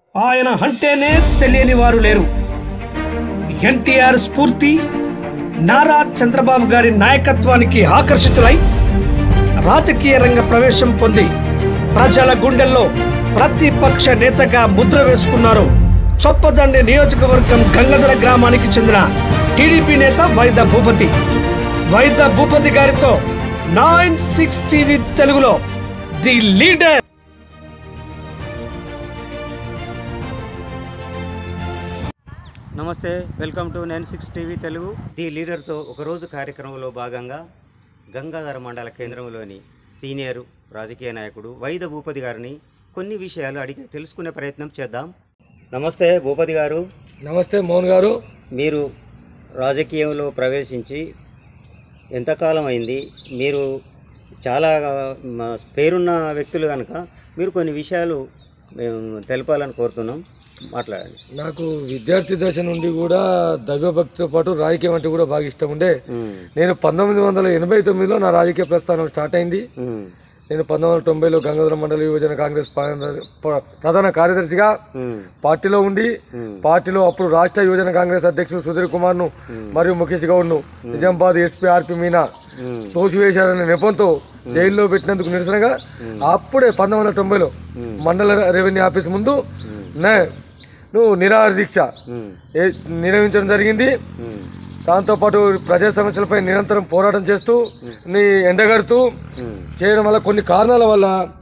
ఆయన అంటేనే తెలియని వారు లేరు ఎన్టీఆర్ స్ఫూర్తి నారా చంద్రబాబు గారి నాయకత్వానికి ఆకర్షితులై రాజకీయ రంగ ప్రవేశం పొంది ప్రజల గుండెల్లో ప్రతిపక్ష నేతగా ముద్ర వేసుకున్నారు చొప్పదండి నియోజకవర్గం గంగధర గ్రామానికి చెందిన టీడీపీ నేత వైద భూపతి వైద భూపతి గారితో నైన్ సిక్స్ టీవీ తెలుగులో ది లీడర్ నమస్తే welcome to nine six TV Telugu the లీడర్తో ఒకరోజు కార్యక్రమంలో భాగంగా గంగాధర మండల కేంద్రంలోని సీనియర్ రాజకీయ నాయకుడు వైద భూపతి గారిని కొన్ని విషయాలు అడిగి తెలుసుకునే ప్రయత్నం చేద్దాం నమస్తే భూపతి గారు నమస్తే మోహన్ గారు మీరు రాజకీయంలో ప్రవేశించి ఎంతకాలం అయింది మీరు చాలా మ, పేరున్న వ్యక్తులు కనుక మీరు కొన్ని విషయాలు మేము తెలపాలని కోరుతున్నాం మాట్లాడండి నాకు విద్యార్థి దశ నుండి కూడా దైవభక్తితో పాటు రాజకీయం అంటే కూడా బాగా ఇష్టం ఉండే ఉమ్, నేను పంతొమ్మిది వందల ఎనభై తొమ్మిదిలో నా రాజకీయ ప్రస్థానం స్టార్ట్ అయింది ఉమ్, నేను పంతొమ్మిది వందల తొంభైలో గంగాధర మండల యువజన కాంగ్రెస్ పా- ప- ప్రధాన కార్యదర్శిగా ఉమ్, పార్టీలో ఉండి పార్టీలో అప్పుడు రాష్ట్ర యువజన కాంగ్రెస్ అధ్యక్షుడు సుధీర్ కుమార్ ను మరియు ముఖేష్ గౌడ్ ను నిజామాబాద్ ఎస్పీ ఆర్పి మీనా తోసివేశారనే నెపంతో జైల్లో పెట్టినందుకు నిరసనగా అప్పుడే పంతొమ్మిది వందల తొంభైలో మండల రెవెన్యూ ఆఫీస్ ముందు నే నువ్వు నిరాహార దీక్ష ఉమ్, ఏ- నిర్వహించడం జరిగింది ఉమ్. దాంతోపాటు ప్రజా సమస్యలపై నిరంతరం పోరాటం చేస్తూ నీ ఎండగడుతూ చేయడం వల్ల కొన్ని కారణాల వల్ల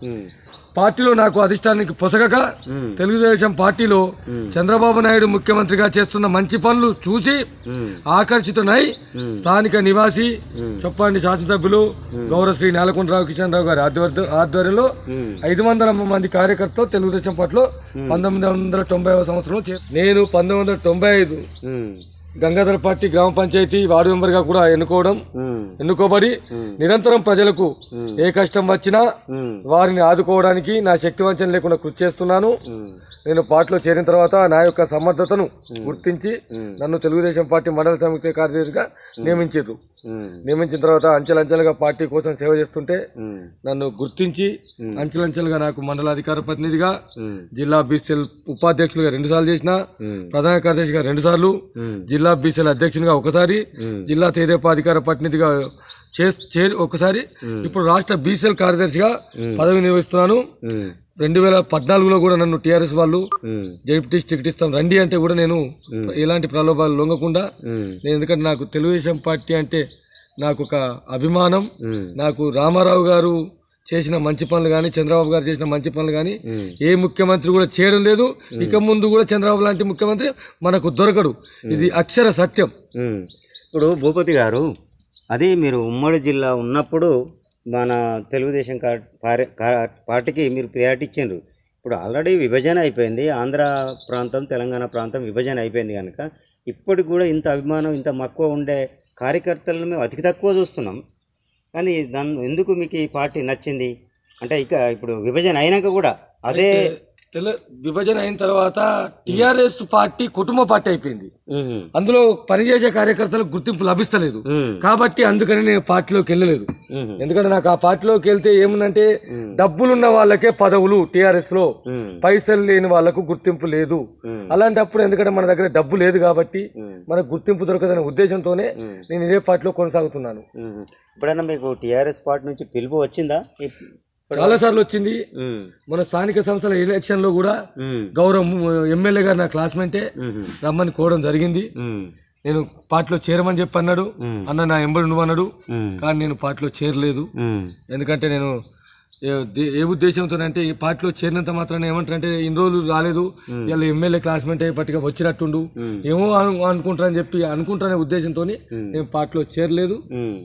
పార్టీలో నాకు అధిష్టానానికి పొసగక తెలుగుదేశం పార్టీలో చంద్రబాబు నాయుడు ముఖ్యమంత్రిగా చేస్తున్న మంచి పనులు చూసి ఆకర్షితునై స్థానిక నివాసి చొప్పాండి శాసనసభ్యులు గౌరవశ్రీ నేలకొండరావు కిషన్ రావు గారి ఆధ్వర్య- ఆధ్వర్యంలో ఐదు వందల మంది కార్యకర్తలు తెలుగుదేశం పార్టీలో పంతొమ్మిది వందల తొంభై సంవత్సరంలో చే- నేను పంతొమ్మిది వందల తొంభై ఐదు ఉమ్, గంగాధర పార్టీ గ్రామ పంచాయతీ వార్డు మెంబర్గా కూడా ఎన్నుకోవడం ఉమ్, ఎన్నుకోబడి నిరంతరం ప్రజలకు ఏ కష్టం వచ్చినా ఉమ్, వారిని ఆదుకోవడానికి నా శక్తి వంచన లేకుండా కృషి చేస్తున్నాను నేను పార్టీలో చేరిన తర్వాత నా యొక్క సమర్థతను గుర్తించి నన్ను తెలుగుదేశం పార్టీ మండల సమితి కార్యదర్శిగా నియమించారు ఉమ్, నియమించిన తర్వాత అంచెలంచెలుగా పార్టీ కోసం సేవ చేస్తుంటే ఉమ్, నన్ను గుర్తించి అంచెలంచెలుగా నాకు మండల అధికార ప్రతినిధిగా ఉమ్, జిల్లా బీసీఎల్ ఉపాధ్యక్షులుగా రెండు సార్లు చేసిన ఉమ్, ప్రధాన కార్యదర్శిగా రెండు సార్లు ఉమ్, జిల్లా బీసీఎల్ అధ్యక్షునిగా ఒకసారి జిల్లా తేదేపా అధికార ప్రతినిధిగా చే- చేరి ఒకసారి ఇప్పుడు రాష్ట్ర బీసీఎల్ కార్యదర్శిగా పదవి నిర్వహిస్తున్నాను ఉమ్, రెండు వేల పద్నాలుగులో కూడా నన్ను టీఆర్ఎస్ వాళ్ళు ఉమ్, జడ్పీ టికెట్ ఇస్తాం రండి అంటే కూడా నేను ఎలాంటి ప్రలోభాలు లొంగకుండా ఉమ్, నేను ఎందుకంటే నాకు తెలుగుదేశం పార్టీ అంటే నాకు ఒక అభిమానం ఉమ్, నాకు రామారావు గారు చేసిన మంచి పనులు కానీ చంద్రబాబు గారు చేసిన మంచి పనులు కానీ ఏ ముఖ్యమంత్రి కూడా చేయడం లేదు ఇక ముందు కూడా చంద్రబాబు లాంటి ముఖ్యమంత్రి మనకు దొరకడు ఇది అక్షర సత్యం ఉమ్. ఇప్పుడు భూపతి గారు అది మీరు ఉమ్మడి జిల్లా ఉన్నప్పుడు మన తెలుగుదేశం కా- పార్టీ- కా- పార్టీకి మీరు ప్రియారిటీ ఇచ్చిండ్రు ఇప్పుడు ఆల్రెడీ విభజన అయిపోయింది ఆంధ్ర ప్రాంతం తెలంగాణ ప్రాంతం విభజన అయిపోయింది కనుక ఇప్పటికి కూడా ఇంత అభిమానం ఇంత మక్కువ ఉండే కార్యకర్తలను మేము అతి తక్కువ చూస్తున్నాం కానీ దాని ఎందుకు మీకు ఈ పార్టీ నచ్చింది అంటే ఇక ఇప్పుడు విభజన అయినాక కూడా అదే తెల విభజన అయిన తర్వాత టిఆర్ఎస్ పార్టీ కుటుంబ పార్టీ అయిపోయింది ఉహు, అందులో పనిచేసే కార్యకర్తలకు గుర్తింపు లభిస్తలేదు ఉమ్, కాబట్టి అందుకని నేను పార్టీలోకి వెళ్ళలేదు ఉహు, ఎందుకంటే నాకు ఆ పార్టీలోకి వెళ్తే ఏముందంటే డబ్బులున్న వాళ్ళకే పదవులు టిఆర్ఎస్ లో ఉమ్, పైసలు లేని వాళ్ళకు గుర్తింపు లేదు ఉమ్. అలాంటప్పుడు ఎందుకంటే మన దగ్గర డబ్బు లేదు కాబట్టి మనకు గుర్తింపు దొరకదనే ఉద్దేశంతోనే నేను ఇదే పార్టీలో కొనసాగుతున్నాను ఉమ్. ఎప్పుడైనా మీకు టీఆర్ఎస్ పార్టీ నుంచి పిలుపు వచ్చిందా చాలా సార్లు వచ్చింది ఉమ్, మన స్థానిక సంస్థల ఎలక్షన్ లో కూడా ఉమ్, గౌరవం ఎమ్మెల్యే గారు నా క్లాస్మేటే రమ్మని కోవడం జరిగింది ఉమ్, నేను పార్టీలో చేరమని చెప్పి అన్నాడు అన్న నా ఎంబడి నువ్వు అన్నాడు ఉమ్, కానీ నేను పార్టీలో చేరలేదు ఉమ్, ఎందుకంటే నేను ఏ- దే- ఏ ఉద్దేశంతో అంటే ఈ పార్టీలో చేరినంత మాత్రాన ఏమంటారంటే ఇన్ని రోజులు రాలేదు ఇలా ఎమ్మెల్యే క్లాస్మేట్ అయ్యేపట్టుగా వచ్చినట్టుండు ఏమో అను- అనుకుంటారని చెప్పి అనుకుంటానే ఉద్దేశంతో నేను పార్టీలో చేరలేదు ఉమ్.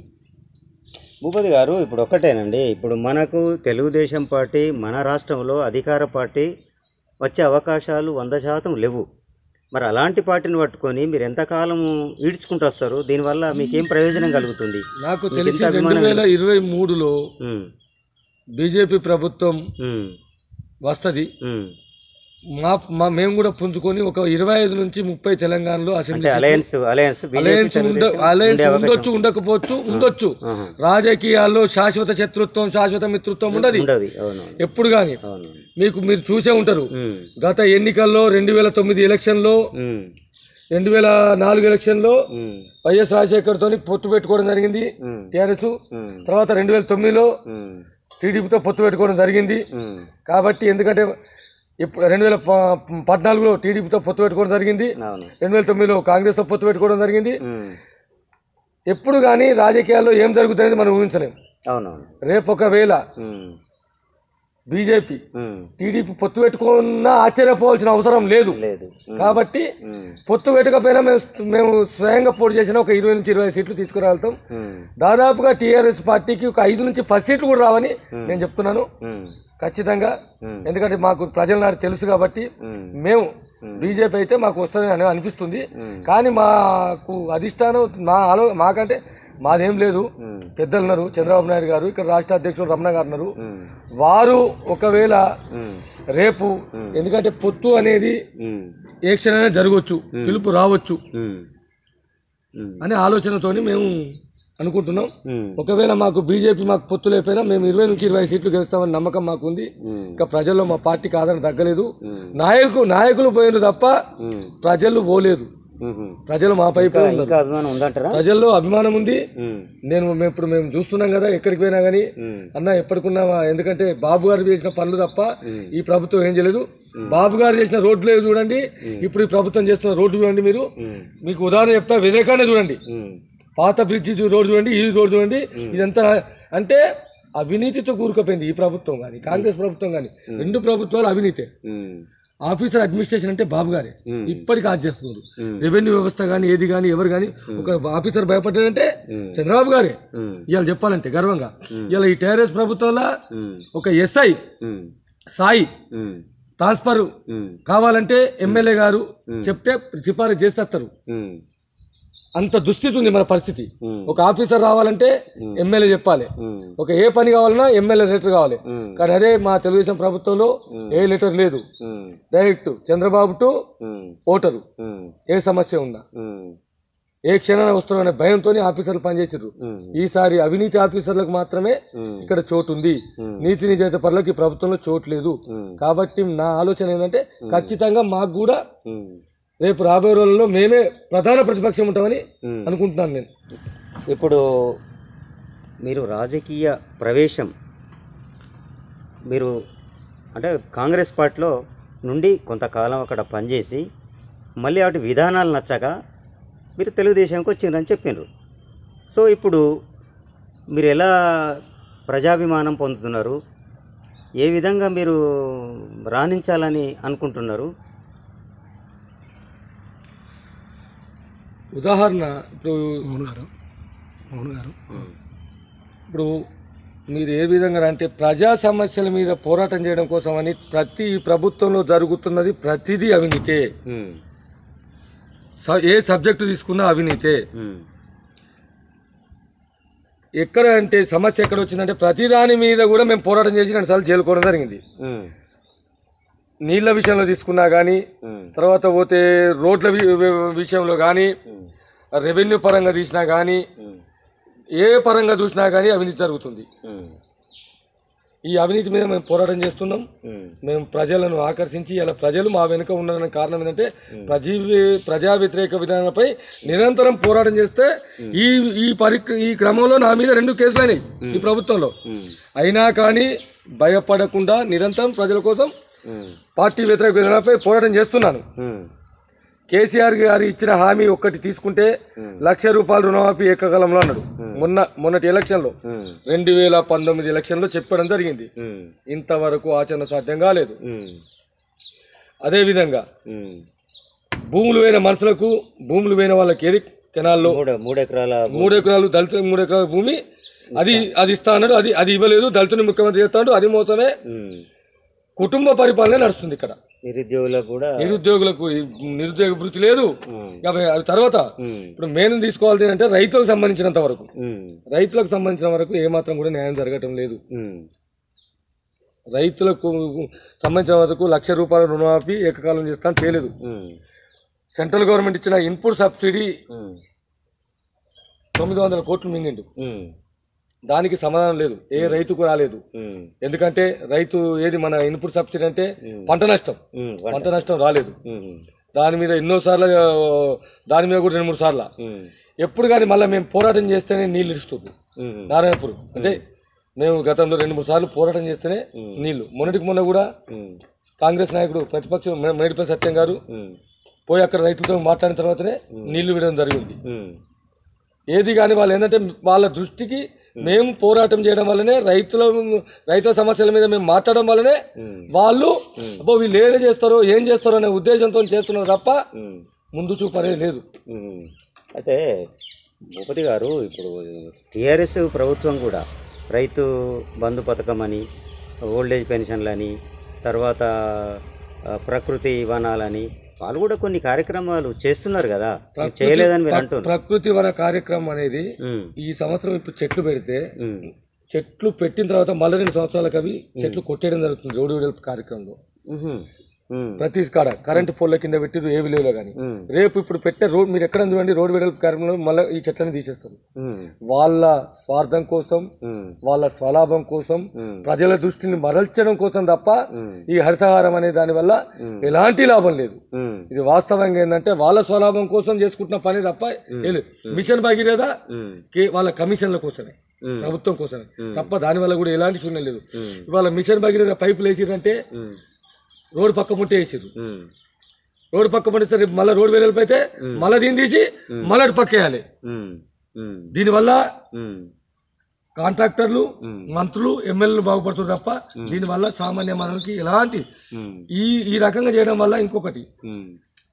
భూపతి గారు ఇప్పుడు ఒక్కటేనండి ఇప్పుడు మనకు తెలుగుదేశం పార్టీ మన రాష్ట్రంలో అధికార పార్టీ వచ్చే అవకాశాలు వంద శాతం లేవు మరి అలాంటి పార్టీని పట్టుకొని మీరు ఎంతకాలం ఈడ్చుకుంటూ వస్తారు దీనివల్ల మీకేం ప్రయోజనం కలుగుతుంది నాకు తెలిసి రెండు వేల ఇరవై మూడులో ఉమ్, బీజేపీ ప్రభుత్వం ఉమ్, వస్తుంది ఉమ్, మా మా మేము కూడా పుంజుకొని ఒక ఇరవై ఐదు నుంచి ముప్పై తెలంగాణలో అసెంబ్లీ అంటే అలయన్స్ అలయన్స్ అలయన్స్ ఉండ అలయన్స్ ఉండొచ్చు ఉండకపోవచ్చు ఉండొచ్చు రాజకీయాల్లో శాశ్వత శత్రుత్వం శాశ్వత మిత్రుత్వం ఉండదు ఉండదు అవును ఎప్పుడు కానీ అవును మీకు మీరు చూసే ఉంటారు ఉమ్, గత ఎన్నికల్లో రెండు వేల తొమ్మిది ఎలక్షన్లో ఉమ్, రెండు వేల నాలుగు ఎలక్షన్లో ఉమ్, వైఎస్ రాజశేఖర్ తోని పొత్తు పెట్టుకోవడం జరిగింది టీఆర్ఎస్ ఉమ్, తర్వాత రెండు వేల తొమ్మిదిలో ఉమ్, టీడీపీతో పొత్తు పెట్టుకోవడం జరిగింది ఉమ్, కాబట్టి ఎందుకంటే ఇప్పుడు రెండు వేల ప- పద్నాలుగులో టీడీపీతో పొత్తు పెట్టుకోవడం జరిగింది అవును రెండు వేల తొమ్మిదిలో కాంగ్రెస్తో పొత్తు పెట్టుకోవడం జరిగింది ఉమ్, ఎప్పుడు కానీ రాజకీయాల్లో ఏం జరుగుతుంది మనం ఊహించలేం అవునవును రేపు ఒకవేళ ఉమ్, బీజేపీ ఉమ్, టీడీపీ పొత్తు పెట్టుకున్నా ఆశ్చర్యపోవాల్సిన అవసరం లేదు లేదు ఉమ్, కాబట్టి ఉమ్, పొత్తు పెట్టకపోయినా మేము మేము స్వయంగా పోటీ చేసిన ఒక ఇరవై నుంచి ఇరవై సీట్లు తీసుకురాగలుగుతాం ఉమ్, దాదాపుగా టీఆర్ఎస్ పార్టీకి ఒక ఐదు నుంచి పది సీట్లు కూడా రావని నేను చెప్తున్నాను ఉమ్, ఖచ్చితంగా ఎందుకంటే మాకు ప్రజల నాడు తెలుసు కాబట్టి ఉమ్, మేము బీజేపీ అయితే మాకు వస్తుంది అని అనిపిస్తుంది కానీ మాకు అధిష్టానం మా ఆలో మాకంటే మాదేం లేదు పెద్దలు ఉన్నారు చంద్రబాబు నాయుడు గారు ఇక్కడ రాష్ట్ర అధ్యక్షుడు రమణ గారు ఉన్నారు ఉమ్, వారు ఒకవేళ ఉమ్, రేపు ఎందుకంటే పొత్తు అనేది ఉమ్, ఏ క్షణమైనా జరగవచ్చు పిలుపు రావచ్చు ఉమ్, ఉమ్, అనే ఆలోచనతోని మేము అనుకుంటున్నాం ఉమ్, ఒకవేళ మాకు బీజేపీ మాకు పొత్తు లేకపోయినా మేము ఇరవై నుంచి ఇరవై సీట్లు గెలుస్తామని నమ్మకం మాకు ఉంది ఉమ్, ఇంకా ప్రజల్లో మా పార్టీకి ఆదరణ తగ్గలేదు నాయకు నాయకులు పోయిన తప్ప ఉమ్, ప్రజలు పోలేదు ఉమ్. ప్రజలు మా పైపు ఉన్నారు ఇంకా అభిమానం ఉందంటారా ప్రజల్లో అభిమానం ఉంది ఉమ్, నేను మేము ఇప్పుడు మేము చూస్తున్నాం కదా ఎక్కడికి పోయినా కానీ ఉమ్, అన్న ఎప్పటికున్నా ఎందుకంటే బాబు గారు చేసిన పనులు తప్ప ఈ ప్రభుత్వం ఏం చేయలేదు బాబు గారు చేసిన రోడ్లు చూడండి ఇప్పుడు ఈ ప్రభుత్వం చేస్తున్న రోడ్డు చూడండి మీరు ఉమ్, మీకు ఉదాహరణ చెప్తా వివేకాన్ని చూడండి ఉమ్, పాత బ్రిడ్జి చూ- రోడ్డు చూడండి ఈ రోడ్డు చూడండి ఇదంతా అంటే అవినీతితో కూరుకుపోయింది ఈ ప్రభుత్వం కానీ కాంగ్రెస్ ప్రభుత్వం కానీ రెండు ప్రభుత్వాలు అవినీతే ఉమ్, ఆఫీసర్ అడ్మినిస్ట్రేషన్ అంటే బాబు గారే ఇప్పటికి ఆజ్ చేస్తున్నారు రెవెన్యూ వ్యవస్థ కానీ ఏది కానీ ఎవరు కానీ ఒక ఆఫీసర్ భయపడ్డాడంటే చంద్రబాబు గారే ఉమ్, ఇవాళ చెప్పాలంటే గర్వంగా ఇవాళ ఈ టీఆర్ఎస్ ప్రభుత్వంలో ఉమ్, ఒక SI um, Sai um, transfer um, కావాలంటే ఎమ్మెల్యే గారు చెప్తే సిఫారసు చేస్తారు ఉమ్, అంత దుస్థితి ఉంది మన పరిస్థితి ఉమ్. ఒక ఆఫీసర్ రావాలంటే ఎమ్మెల్యే చెప్పాలి ఉమ్, ఒక ఏ పని కావాలన్నా ఎమ్మెల్యే లెటర్ కావాలి ఉమ్. కానీ అదే మా తెలుగుదేశం ప్రభుత్వంలో ఏ లెటర్ లేదు um, direct Chandrababu to um, voter um, ఏ సమస్య ఉన్నా ఉమ్, ఏ క్షణాన్ని వస్తున్నారనే భయంతో ఆఫీసర్లు పనిచేసారు ఉమ్. ఈసారి అవినీతి ఆఫీసర్లకు మాత్రమే ఉమ్. ఇక్కడ చోటు ఉంది నీతి నిజాయితీ పరులకు ఈ ప్రభుత్వంలో చోటు లేదు ఉమ్. కాబట్టి నా ఆలోచన ఏంటంటే ఖచ్చితంగా మాకు కూడా ఉమ్. రేపు రాబోయే రోజుల్లో మేమే ప్రధాన ప్రతిపక్షం ఉంటామని ఉమ్. అనుకుంటున్నాను నేను ఇప్పుడు మీరు రాజకీయ ప్రవేశం మీరు అంటే కాంగ్రెస్ పార్టీలో నుండి కొంతకాలం అక్కడ పనిచేసి మళ్ళీ వాటి విధానాలు నచ్చక మీరు తెలుగుదేశంకి వచ్చిండ్రని చెప్పినారు సో ఇప్పుడు మీరు ఎలా ప్రజాభిమానం పొందుతున్నారు ఏ విధంగా మీరు రాణించాలని అనుకుంటున్నారు ఉదాహరణ ఇప్పుడు మోహన్ గారు మోహన్ గారు ఇప్పుడు మీరు ఏ విధంగా అంటే ప్రజా సమస్యల మీద పోరాటం చేయడం కోసమని ప్రతి ప్రభుత్వంలో జరుగుతున్నది ప్రతిదీ అవినీతే ఉమ్, స- ఏ సబ్జెక్టు తీసుకున్నా అవినీతే ఉమ్, ఎక్కడ అంటే సమస్య ఎక్కడ వచ్చిందంటే ప్రతి దాని మీద కూడా మేము పోరాటం చేసి రెండు సార్లు జైలుకోవడం జరిగింది ఉమ్, నీళ్ళ విషయంలో తీసుకున్నా కానీ ఉమ్, తర్వాత పోతే రోడ్ల వి- వి- విషయంలో కానీ రెవెన్యూ పరంగా తీసినా కానీ ఉమ్, ఏ పరంగా చూసినా కానీ అవినీతి జరుగుతుంది ఉమ్, ఈ అవినీతి మీద మేము పోరాటం చేస్తున్నాం ఉమ్, మేము ప్రజలను ఆకర్షించి ఇలా ప్రజలు మా వెనుక ఉండడానికి కారణం ఏంటంటే ప్రజీ ప్రజా వ్యతిరేక విధానాలపై నిరంతరం పోరాటం చేస్తే ఈ ఈ పరి ఈ క్రమంలో నా మీద రెండు కేసులు అయినాయి ఈ ప్రభుత్వంలో ఉమ్, అయినా కానీ భయపడకుండా నిరంతరం ప్రజల కోసం ఉమ్, పార్టీ వ్యతిరేక విధానాలపై పోరాటం చేస్తున్నాను ఉమ్, కేసీఆర్ గారు ఇచ్చిన హామీ ఒక్కటి తీసుకుంటే లక్ష రూపాయలు రుణమాఫీ ఏకకాలంలో అన్నాడు మొన్న మొన్నటి ఎలక్షన్లో ఉమ్, రెండు వేల పంతొమ్మిది ఎలక్షన్లో చెప్పడం జరిగింది ఉమ్, ఇంతవరకు ఆచరణ సాధ్యం కాలేదు ఉమ్, అదేవిధంగా ఉమ్. భూములు పోయిన మనుషులకు భూములు పోయిన వాళ్ళకి ఏది కెనాల్లో మూడు మూడు ఎకరాల మూడు ఎకరాలు దళితులకు మూడు ఎకరాల భూమి అది అది ఇస్తా అన్నాడు అది అది ఇవ్వలేదు దళితుని ముఖ్యమంత్రి చేస్తాడు అది మోసమే ఉమ్, కుటుంబ పరిపాలన నడుస్తుంది ఇక్కడ నిరుద్యోగులకు కూడా నిరుద్యోగులకు ఈ నిరుద్యోగ వృత్తి లేదు ఉమ్, యాభై అది తర్వాత ఉమ్, ఇప్పుడు మెయిన్ తీసుకోవాలి అంటే రైతులకు సంబంధించినంత వరకు ఉమ్, రైతులకు సంబంధించిన వరకు ఏమాత్రం కూడా న్యాయం జరగటం లేదు ఉమ్, రైతులకు సంబంధించిన వరకు లక్ష రూపాయల రుణమాఫీ ఏకకాలం చేస్తాను చేయలేదు ఉమ్, సెంట్రల్ గవర్నమెంట్ ఇచ్చిన ఇన్పుట్ సబ్సిడీ ఉమ్, తొమ్మిది వందల కోట్లు మింగిండు ఉమ్, దానికి సమాధానం లేదు ఏ రైతుకు రాలేదు ఉమ్, ఎందుకంటే రైతు ఏది మన ఇన్పుట్ సబ్సిడీ అంటే పంట నష్టం ఉమ్, పంట నష్టం రాలేదు ఉమ్, దాని మీద ఎన్నో సార్లు ఆ, దాని మీద కూడా రెండు మూడు సార్లు ఉమ్, ఎప్పుడు కానీ మళ్ళీ మేము పోరాటం చేస్తేనే నీళ్ళు ఇస్తుంది ఉమ్, నారాయణపూర్ అంటే మేము గతంలో రెండు మూడు సార్లు పోరాటం చేస్తేనే నీళ్లు మొన్నటికి మొన్న కూడా ఉమ్, కాంగ్రెస్ నాయకుడు ప్రతిపక్షం మే- మేడిపల్లి సత్యం గారు ఉమ్, పోయి అక్కడ రైతులతో మాట్లాడిన తర్వాతనే నీళ్లు విడడం జరిగింది ఉమ్, ఏది కానీ వాళ్ళు ఏంటంటే వాళ్ళ దృష్టికి మేము పోరాటం చేయడం వల్లనే రైతుల రైతుల సమస్యల మీద మేము మాట్లాడడం వల్లనే వాళ్ళు అబ్బో వీళ్ళు ఏదో చేస్తారో ఏం చేస్తారో అనే ఉద్దేశంతో చేస్తున్నారు తప్ప ఉమ్. ముందు చూపు అనేది లేదు ఉమ్. అయితే భూపతి గారు ఇప్పుడు టీఆర్ఎస్ ప్రభుత్వం కూడా రైతు బంధు పథకం అని ఓల్డేజ్ పెన్షన్లని తర్వాత ఆ, ప్రకృతి వనాలని వాళ్ళు కూడా కొన్ని కార్యక్రమాలు చేస్తున్నారు కదా మీరు చేయలేదని మీరు అంటున్నారు ప్రకృతి వన కార్యక్రమం అనేది ఉమ్, ఈ సంవత్సరం ఇప్పుడు చెట్లు పెడితే ఉమ్, చెట్లు పెట్టిన తర్వాత మళ్ళీ రెండు సంవత్సరాలకు అవి చెట్లు కొట్టేయడం జరుగుతుంది రోడ్డు వెడల్పు కార్యక్రమంలో ఉహుం, ఉమ్, ప్రతి కాడ కరెంటు పోల్ల కింద పెట్టి ఏ విలేలో కానీ ఉమ్, రేపు ఇప్పుడు పెట్టే రోడ్ మీరు ఎక్కడ చూడండి రోడ్డు వెడల్పు కార్యక్రమంలో మళ్ళీ ఈ చెట్లను తీసేస్తారు ఉమ్, వాళ్ళ స్వార్థం కోసం ఉమ్, వాళ్ళ స్వలాభం కోసం ఉమ్. ప్రజల దృష్టిని మరల్చడం కోసం తప్ప ఉమ్. ఈ హరితహారం అనే దాని వల్ల ఎలాంటి లాభం లేదు ఉమ్, ఇది వాస్తవంగా ఏంటంటే వాళ్ళ స్వలాభం కోసం చేసుకుంటున్న పని తప్ప ఏం లేదు మిషన్ భగీరథ ఉమ్, కే- వాళ్ళ కమిషన్ల కోసమే ఉమ్. ప్రభుత్వం కోసమే తప్ప దాని వల్ల కూడా ఎలాంటి శూన్యం లేదు ఇవాళ మిషన్ భగీరథ పైపులు వేసిరంటే ఉమ్, రోడ్డు పక్క ముట్టే వేసిర్రు ఉమ్, రోడ్డు పక్క పడితే రేపు మళ్ళీ రోడ్డు వెడల్పు అయితే మళ్ళీ దీన్ని తీసి మళ్ళీ అటు పక్క వేయాలి ఉమ్, ఉమ్, దీనివల్ల ఉమ్, కాంట్రాక్టర్లు మంత్రులు ఎమ్మెల్యేలు బాగుపడుతుంది తప్ప దీనివల్ల సామాన్య మానవునికి ఎలాంటి ఉమ్, ఈ ఈ రకంగా చేయడం వల్ల ఇంకొకటి ఉమ్,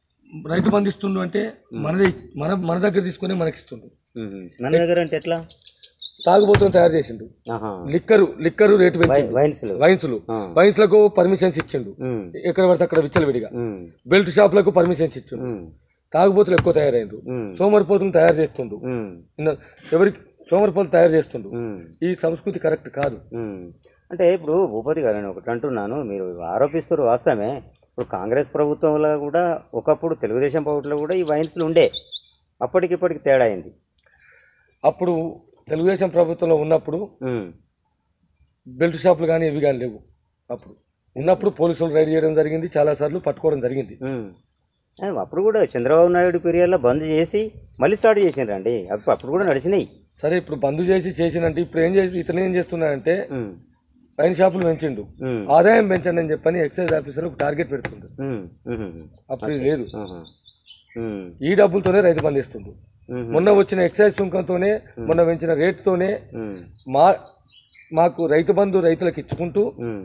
రైతు బంధు ఇస్తుండు అంటే మనదే మన మన దగ్గర తీసుకొని మనకి ఇస్తుండు ఉమ్. మన దగ్గర అంటే ఎట్లా తాగుబోతులను తయారు చేసిండు ఆహా లిక్కరు లిక్కరు రేటు పెంచిండు వైన్స్లు వైన్స్లు ఆ. వైన్స్లకు పర్మిషన్స్ ఇచ్చిండు ఉమ్, ఎక్కడ పడితే అక్కడ విచ్చలవిడిగా ఉమ్, బెల్ట్ షాపులకు పర్మిషన్స్ ఇచ్చిండు ఉమ్, తాగుబోతులు ఎక్కువ తయారైండు ఉమ్. సోమరిపోతులను తయారు చేస్తుండు ఉమ్, ఇన్న- ఎవరికి సోమరిపోతులు తయారు చేస్తుండు ఉమ్, ఈ సంస్కృతి కరెక్ట్ కాదు ఉమ్. అంటే ఇప్పుడు భూపతి గారు నేను ఒకటి అంటున్నాను మీరు ఆరోపిస్తారు వాస్తవమే ఇప్పుడు కాంగ్రెస్ ప్రభుత్వంలో కూడా ఒకప్పుడు తెలుగుదేశం ప్రభుత్వంలో కూడా ఈ వైన్స్లు ఉండే అప్పటికిప్పటికి తేడా అయింది అప్పుడు తెలుగుదేశం ప్రభుత్వంలో ఉన్నప్పుడు ఉమ్, బెల్ట్ షాపులు కానీ ఇవి కానీ లేవు అప్పుడు ఉన్నప్పుడు పోలీసులు రైడ్ చేయడం జరిగింది చాలాసార్లు పట్టుకోవడం జరిగింది ఉమ్. ఏ, అప్పుడు కూడా చంద్రబాబు నాయుడు పీరియడ్లో బంద్ చేసి మళ్ళీ స్టార్ట్ చేసిండ్రండి అప్పుడు అప్పుడు కూడా నడిచినాయి సరే ఇప్పుడు బంద్ చేసి చేసినంటే ఇప్పుడు ఏం చేసి ఇతను ఏం చేస్తున్నాడంటే ఉమ్, వైన్ షాపులు పెంచిండు ఉమ్, ఆదాయం పెంచండి అని చెప్పని ఎక్సైజ్ ఆఫీసర్ ఒక టార్గెట్ పెడుతుండు ఉమ్, ఉమ్, ఉమ్, అప్పుడు ఇది లేదు ఆహా. ఉమ్, ఈ డబ్బులతోనే రైతు బంద్ ఇస్తుండు ఉమ్, మొన్న వచ్చిన ఎక్సైజ్ సుంకంతోనే మొన్న పెంచిన రేటుతోనే ఉమ్, మా మాకు రైతు బంధు రైతులకు ఇచ్చుకుంటూ ఉమ్,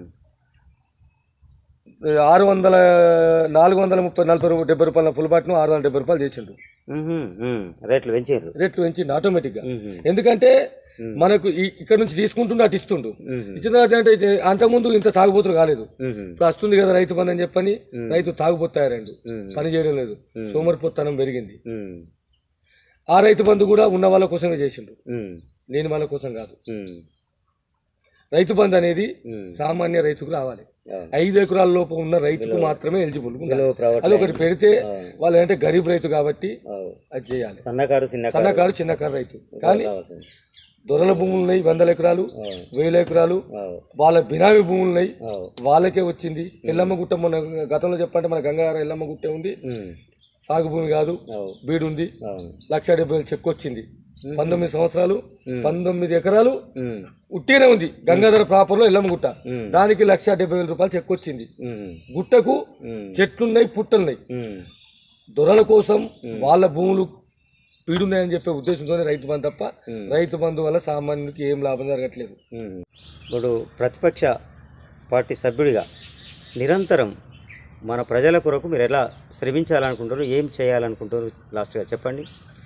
ఆరు వందల నాలుగు వందల ముప్పై నలభై రూ- డెబ్బై రూపాయల ఫుల్ బాట్ను ఆరు వందల డెబ్బై రూపాయలు చేసిండు ఉమ్, ఉమ్, రేట్లు పెంచారు రేట్లు పెంచిండు ఆటోమేటిక్ గా ఉమ్, ఎందుకంటే మనకు ఈ- ఇక్కడ నుంచి తీసుకుంటుండే అటు ఇస్తుండు ఉమ్, ఇచ్చిన తర్వాత అంటే ఇది అంతకుముందు ఇంత తాగుబోతులు కాలేదు ఉమ్, ఇప్పుడు వస్తుంది కదా రైతు బంధు అని చెప్పని రైతు తాగుబోతాయారండు ఉమ్, పని చేయడం లేదు సోమరిపోతనం పెరిగింది ఉమ్, ఆ రైతు బంధు కూడా ఉన్న వాళ్ళ కోసమే చేసిండు ఉమ్, లేని వాళ్ళ కోసం కాదు ఉమ్, రైతు బంధు అనేది ఉమ్. సామాన్య రైతుకు రావాలి అవును. ఐదు ఎకరాల లోపు ఉన్న రైతుకు మాత్రమే ఎలిజిబుల్ విలువ ప్రవర్తన. అది ఒకటి పెడితే వాళ్ళు అంటే గరీబ్ రైతు కాబట్టి అవు. అది చేయాలి సన్నకారు చిన్నకారు సన్నకారు చిన్నకారు రైతు కానీ కావచ్చు దొరల భూములు ఉన్నాయి వందల ఎకరాలు వేల ఎకరాలు అవు. వాళ్ళ బినామీ భూములు ఉన్నాయి అవు. వాళ్ళకే వచ్చింది ఎల్లమ్మ గుట్ట మన గతంలో చెప్పంటే మన గంగాధర ఎల్లమ్మ గుట్టే ఉంది ఉమ్, సాగు భూమి కాదు అవు. బీడు ఉంది అవును. లక్ష డెబ్బై వేలు చెక్ వచ్చింది పంతొమ్మిది సంవత్సరాలు పంతొమ్మిది ఎకరాలు ఉమ్, ఉట్టినే ఉంది గంగాధర ప్రాపర్ లో ఎల్లమ్మ గుట్ట ఉమ్. దానికి లక్ష డెబ్బై వేల రూపాయలు చెక్ వచ్చింది ఉమ్, గుట్టకు ఉమ్, చెట్లున్నాయి పుట్టలున్నాయి ఉమ్, దొరల కోసం వాళ్ళ భూములు పీడున్నాయని చెప్పే ఉద్దేశంతోనే రైతు బంధు తప్ప రైతు బంధు వల్ల సామాన్యునికి ఏం లాభం జరగట్లేదు ఉమ్. ఇప్పుడు ప్రతిపక్ష పార్టీ సభ్యుడిగా నిరంతరం మన ప్రజల కొరకు మీరు ఎలా శ్రమించాలనుకుంటారు ఏం చేయాలనుకుంటారు లాస్ట్గా చెప్పండి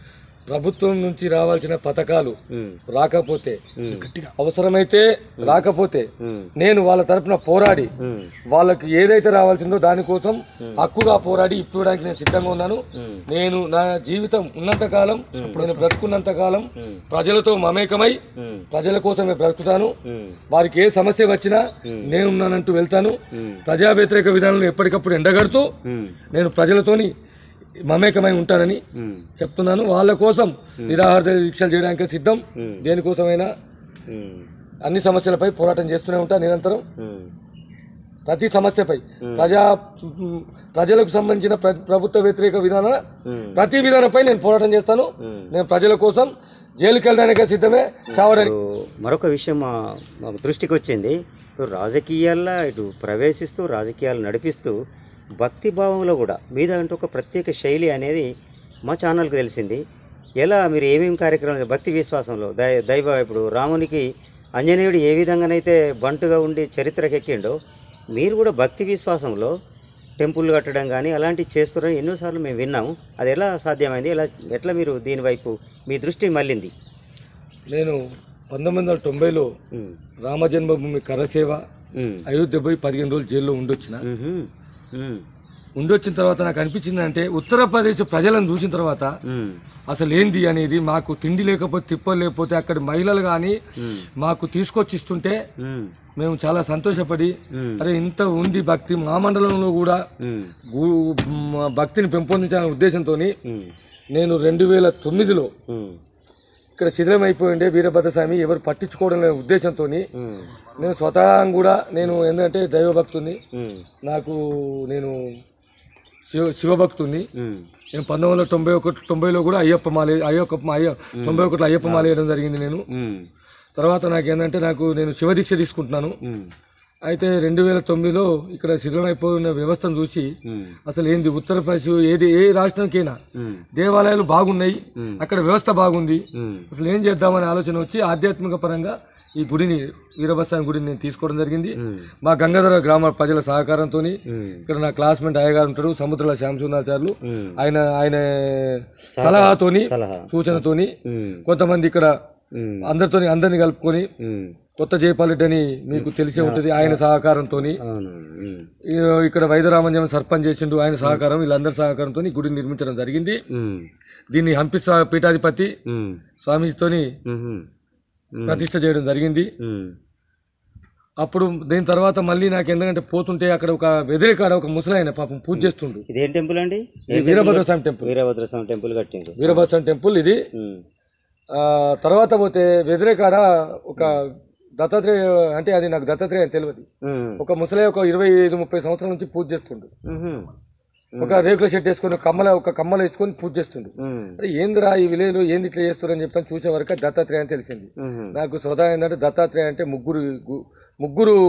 ప్రభుత్వం నుంచి రావాల్సిన పథకాలు ఉమ్, రాకపోతే ఉమ్, అవసరమైతే రాకపోతే ఉమ్, నేను వాళ్ళ తరపున పోరాడి ఉమ్, వాళ్ళకి ఏదైతే రావాల్సిందో దానికోసం హక్కుగా పోరాడి ఇప్పడానికి నేను సిద్ధంగా ఉన్నాను ఉమ్. నేను నా జీవితం ఉన్నంత కాలం నేను బ్రతుకున్నంత కాలం ప్రజలతో మమేకమై ఉమ్, ప్రజల కోసమే బ్రతుకుతాను ఉమ్, వారికి ఏ సమస్య వచ్చినా నేనున్నానంటూ వెళ్తాను ఉమ్, ప్రజా వ్యతిరేక విధానాలను ఎప్పటికప్పుడు ఎండగడుతూ ఉమ్, నేను ప్రజలతోని మమేకమై ఉంటానని ఉమ్, చెప్తున్నాను వాళ్ళ కోసం నిరాహార దీక్షలు చేయడానికి సిద్ధం దేనికోసమైనా ఉమ్, అన్ని సమస్యలపై పోరాటం చేస్తూనే ఉంటా నిరంతరం ఉమ్, ప్రతి సమస్యపై ప్రజా మ్, ప్రజలకు సంబంధించిన ప్ర- ప్రభుత్వ వ్యతిరేక విధాన ప్రతి విధానంపై నేను పోరాటం చేస్తాను నేను ప్రజల కోసం జైలుకి వెళ్ళడానికే సిద్ధమే చావడానికి ఇప్పుడు మరొక విషయం మా మాకు దృష్టికి వచ్చింది ఇప్పుడు రాజకీయాల్లో ఇటు ప్రవేశిస్తూ రాజకీయాలు నడిపిస్తూ భక్తి భావంలో కూడా మీద అంటూ ఒక ప్రత్యేక శైలి అనేది మా ఛానల్కి తెలిసింది ఎలా మీరు ఏమేమి కార్యక్రమాలు భక్తి విశ్వాసంలో దై దైవ ఇప్పుడు రామునికి ఆంజనేయుడు ఏ విధంగానైతే బంటుగా ఉండి చరిత్రకెక్కిండో మీరు కూడా భక్తి విశ్వాసంలో టెంపుల్ కట్టడం కానీ అలాంటివి చేస్తున్నారని ఎన్నోసార్లు మేము విన్నాము అది ఎలా సాధ్యమైంది ఎలా ఎట్లా మీరు దీని వైపు మీ దృష్టి మళ్ళింది నేను పంతొమ్మిది వందల తొంభైలో ఉమ్, రామ జన్మభూమి కరసేవ ఉమ్. అయోధ్య పోయి పదిహేను రోజులు జైల్లో ఉండొచ్చిన మ్మ్. మ్మ్. ఉండొచ్చిన తర్వాత నాకు అనిపించింది అంటే ఉత్తరప్రదేశ్ ప్రజలను చూసిన తర్వాత మ్మ్. అసలు ఏంది అనేది మాకు తిండి లేకపోతే తిప్పలు లేకపోతే అక్కడ మహిళలు కానీ మాకు తీసుకొచ్చి ఇస్తుంటే మ్మ్. మేము చాలా సంతోషపడి మ్మ్. అరే ఇంత ఉంది భక్తి మా మండలంలో కూడా మ్మ్. గు- మ- భక్తిని పెంపొందించాలనే ఉద్దేశంతో మ్మ్. నేను రెండు వేల తొమ్మిదిలో మ్మ్. ఇక్కడ శిథిలమైపోయిండే వీరభద్రస్వామి ఎవరు పట్టించుకోవడం లేని ఉద్దేశంతో మ్మ్. నేను స్వతహా కూడా నేను ఏంటంటే దైవభక్తుని మ్మ్. నాకు నేను శివ శివభక్తుని మ్మ్. నేను పంతొమ్మిది వందల తొంభై ఒకటి తొంభైలో కూడా అయ్యప్ప మాల అయ్యప్ప అయ్య తొంభై ఒకటిలో అయ్యప్ప మాల వేయడం జరిగింది నేను మ్మ్. తర్వాత నాకు ఏంటంటే నాకు నేను శివదీక్ష తీసుకుంటున్నాను మ్మ్. అయితే రెండు వేల తొమ్మిదిలో ఇక్కడ శిథిలమైపోయిన వ్యవస్థను చూసి మ్మ్. అసలు ఏంది ఉత్తరప్రదేశ్ ఏది ఏ రాష్ట్రానికైనా మ్మ్. దేవాలయాలు బాగున్నాయి అక్కడ వ్యవస్థ బాగుంది మ్మ్. అసలు ఏం చేద్దామనే ఆలోచన వచ్చి ఆధ్యాత్మిక పరంగా ఈ గుడిని వీరభస్వామి గుడిని నేను తీసుకోవడం జరిగింది మా గంగాధర గ్రామ ప్రజల సహకారంతో మ్మ్. ఇక్కడ నా క్లాస్మేట్ అయ్యగారు ఉంటారు సముద్రాల శ్యామసుందరాచార్యులు మ్మ్. ఆయన ఆయన సలహాతోని సలహా సూచనతోని మ్మ్. కొంతమంది ఇక్కడ మ్మ్. అందరితోని అందరిని కలుపుకొని మ్మ్. కొత్త జయపాల్ రెడ్డి అని మీకు తెలిసే ఉంటుంది ఆయన సహకారంతో అవును మ్మ్. ఇక్కడ వైద్యరామంజనం సర్పంచ్ చేసిండు ఆయన సహకారం వీళ్ళందరి సహకారంతో గుడిని నిర్మించడం జరిగింది మ్మ్. దీన్ని హంపి స్వా- పీఠాధిపతి మ్మ్. స్వామితోని మ్మ్. ప్రతిష్ట చేయడం జరిగింది మ్మ్. అప్పుడు దీని తర్వాత మళ్ళీ నాకు ఎందుకంటే పోతుంటే అక్కడ ఒక వెదిరికాడ ఒక ముసలాయన పాపం పూజ చేస్తుండు ఇదేం టెంపుల్ అండి ఇది వీరభద్ర స్వామి టెంపుల్ వీరభద్రస్వామి టెంపుల్ కట్టిండ్రు వీరభద్ర స్వామి టెంపుల్ ఇది మ్మ్. ఆ, తర్వాత పోతే వెదిరేకాడ ఒక దత్తాత్రేయ అంటే అది నాకు దత్తాత్రేయ అని తెలియదు మ్మ్. ఒక ముసలి ఒక ఇరవై ఐదు ముప్పై సంవత్సరాల నుంచి పూజ చేస్తుండు మ్మ్. ఒక రేకుల షెట్ వేసుకొని ఒక కమ్మల ఒక కమ్మల వేసుకొని పూజ చేస్తుండు మ్మ్. అరే ఏందిరా ఈ విలేజ్ ఏంది ఇట్లా చేస్తారు అని చెప్పని చూసే వరకు అది దత్తాత్రేయ అని తెలిసింది మ్మ్. నాకు స్వతహా ఏంటంటే దత్తాత్రేయ అంటే ముగ్గురు గు- ముగ్గురు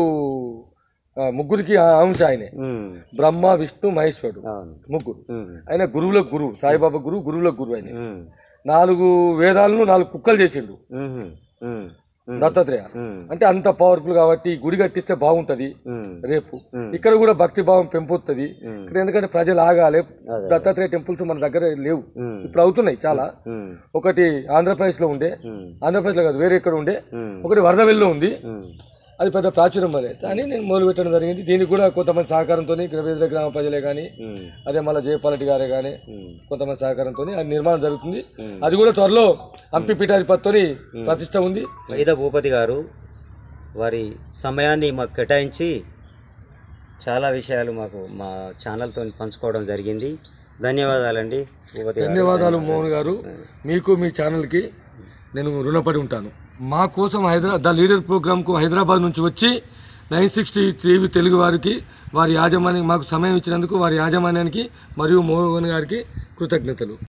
ఆ, ముగ్గురికి ఆ అంశ ఆయనే మ్మ్. బ్రహ్మ విష్ణు మహేశ్వరుడు అవును ముగ్గురు మ్మ్. ఆయన గురువులకు గురువు సాయిబాబా గురువు గురువులకు గురువు ఆయన మ్మ్. నాలుగు వేదాలను నాలుగు కుక్కలు చేసిండు మ్మ్. మ్మ్. మ్మ్. దత్తాత్రేయ మ్మ్. అంటే అంత పవర్ఫుల్ కాబట్టి ఈ గుడి కట్టిస్తే బాగుంటది మ్మ్. రేపు ఇక్కడ కూడా భక్తి భావం పెంపొస్తుంది ఇక్కడ ఎందుకంటే ప్రజలు ఆగాలి దత్తాత్రేయ టెంపుల్స్ మన దగ్గర లేవు మ్మ్. ఇప్పుడు అవుతున్నాయి చాలా మ్మ్. ఒకటి ఆంధ్రప్రదేశ్ లో ఉండే మ్మ్. ఆంధ్రప్రదేశ్ లో కాదు వేరే ఎక్కడ ఉండే మ్మ్. ఒకటి వరదవెల్లిలో ఉంది మ్మ్. అది పెద్ద ప్రాచుర్యం వల్లే కానీ నేను మొదలు పెట్టడం జరిగింది దీనికి కూడా కొంతమంది సహకారంతో గ్రవేంద్ర గ్రామ ప్రజలే కానీ మ్మ్. అదే మళ్ళీ జయపాలరెడ్డి గారే కానీ మ్మ్. కొంతమంది సహకారంతో అది నిర్మాణం జరుగుతుంది అది కూడా త్వరలో హంపి పీఠాధిపతితో ప్రతిష్ట ఉంది వైద భూపతి గారు వారి సమయాన్ని మాకు కేటాయించి చాలా విషయాలు మాకు మా ఛానల్తో పంచుకోవడం జరిగింది ధన్యవాదాలండి భూపతి గారు ధన్యవాదాలు మోహన్ గారు మీకు మీ ఛానల్కి నేను రుణపడి ఉంటాను మా కోసం హైదరాబాద్ ద లీడర్ ప్రోగ్రామ్కు హైదరాబాద్ నుంచి వచ్చి నైన్ సిక్స్టీ టీవీ తెలుగు వారికి వారి యాజమాన్యం మాకు సమయం ఇచ్చినందుకు వారి యాజమాన్యానికి మరియు మోహన్ గారికి కృతజ్ఞతలు